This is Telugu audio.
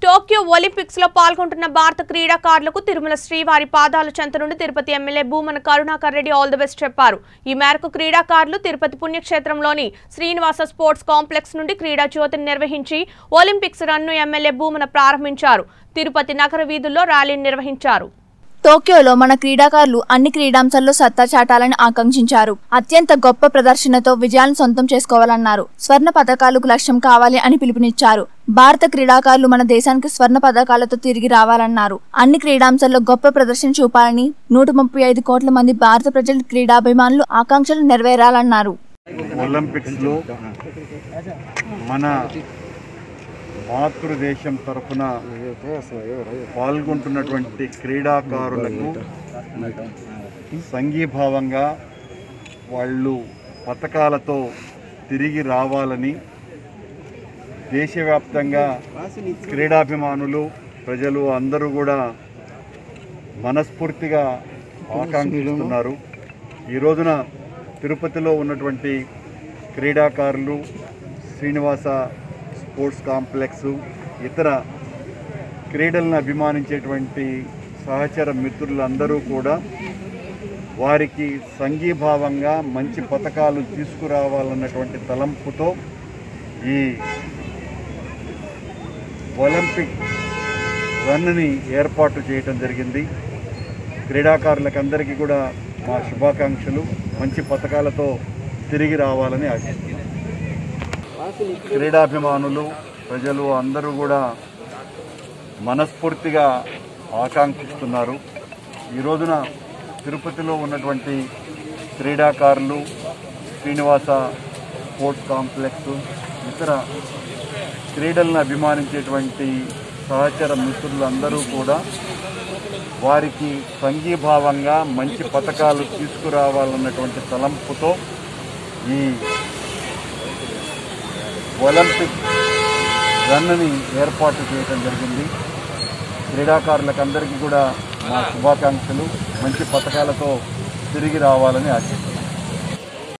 టోక్యో ఒలింపిక్స్ లో పాల్గొంటున్న భారత క్రీడాకారులకు తిరుమల శ్రీవారి పాదాల చెంత నుండి Tirupati MLA Bhumana Karunakar Reddy all the best చెప్పారు ఈ మేరకు క్రీడాకారులు తిరుపతి పుణ్యక్షేత్రంలోని శ్రీనివాస స్పోర్ట్స్ కాంప్లెక్స్ నుండి క్రీడా జ్యోతిని నిర్వహించి ఒలింపిక్స్ రన్ను ఎమ్మెల్యే భూమన ప్రారంభించారు తిరుపతి నగర వీధుల్లో ర్యాలీని నిర్వహించారు టోక్యోలో మన క్రీడాకారులు అన్ని క్రీడాంశాల్లో సత్తా చాటాలని ఆకాంక్షించారు అత్యంత గొప్ప ప్రదర్శనతో విజయాలను సొంతం చేసుకోవాలన్నారు స్వర్ణ పథకాలకు లక్ష్యం కావాలి అని పిలుపునిచ్చారు భారత క్రీడాకారులు మన దేశానికి స్వర్ణ పథకాలతో తిరిగి రావాలన్నారు అన్ని క్రీడాంశాల్లో గొప్ప ప్రదర్శన చూపాలని నూట ముప్పై ఐదు కోట్ల మంది భారత ప్రజల క్రీడాభిమానులు ఆకాంక్షలు నెరవేరాలన్నారు ఒలింపిక్స్లో మన మాతృదేశం తరఫున పాల్గొంటున్నటువంటి క్రీడాకారులకు సంఘీభావంగా వాళ్ళు పథకాలతో తిరిగి రావాలని దేశవ్యాప్తంగా క్రీడాభిమానులు ప్రజలు అందరూ కూడా మనస్ఫూర్తిగా ఆకాంక్షిస్తున్నారు ఈ రోజున తిరుపతిలో ఉన్నటువంటి క్రీడాకారులు శ్రీనివాస స్పోర్ట్స్ కాంప్లెక్స్ ఇతర క్రీడలను అభిమానించేటువంటి సహచర మిత్రులందరూ కూడా వారికి సంఘీభావంగా మంచి పథకాలు తీసుకురావాలన్నటువంటి తలంపుతో ఈ ఒలింపిక్ రన్ని ఏర్పాటు చేయటం జరిగింది క్రీడాకారులకు అందరికీ కూడా మా శుభాకాంక్షలు మంచి పథకాలతో తిరిగి రావాలని ఆశిస్తున్నాం క్రీడాభిమానులు ప్రజలు అందరూ కూడా మనస్ఫూర్తిగా ఆకాంక్షిస్తున్నారు ఈ రోజున తిరుపతిలో ఉన్నటువంటి క్రీడాకారులు శ్రీనివాస స్పోర్ట్స్ కాంప్లెక్స్ ఇతర క్రీడలను అభిమానించేటువంటి సహచర మిత్రులందరూ కూడా వారికి సంఘీభావంగా మంచి పథకాలు తీసుకురావాలన్నటువంటి తలంపుతో ఈ ఒలింపిక్ రన్ని ఏర్పాటు చేయడం జరిగింది క్రీడాకారులకు అందరికీ కూడా మా శుభాకాంక్షలు మంచి పథకాలతో తిరిగి రావాలని ఆశిస్తున్నాను